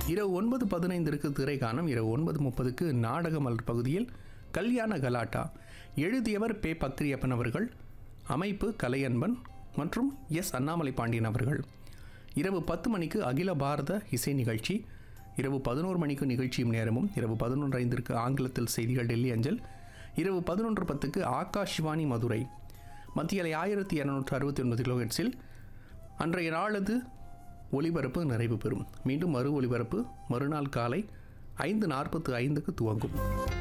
இரவு ஒன்பது பதினைந்திற்கு திரைகானம் இரவு ஒன்பது முப்பதுக்கு நாடக மலர் பகுதியில் கல்யாண கலாட்டா எழுதியவர் பே பக்ரியப்பன் அவர்கள் அமைப்பு கலையன்பன் மற்றும் எஸ் அண்ணாமலை பாண்டியன் அவர்கள் இரவு பத்து மணிக்கு அகில பாரத இசை நிகழ்ச்சி இரவு பதினோரு மணிக்கு நிகழ்ச்சியும் நேரமும் இரவு பதினொன்று ஐந்திற்கு ஆங்கிலத்தில் செய்திகள் டெல்லி அஞ்சல் இரவு பதினொன்று பத்துக்கு ஆகாஷ்வாணி மதுரை மத்தியலை ஆயிரத்தி இரநூற்று அறுபத்தி ஒன்பது கிலோஹெட்ஸில் அன்றைய நாளது ஒலிபரப்பு நிறைவு பெறும் மீண்டும் மறு ஒலிபரப்பு மறுநாள் காலை ஐந்து நாற்பத்து ஐந்துக்கு துவங்கும்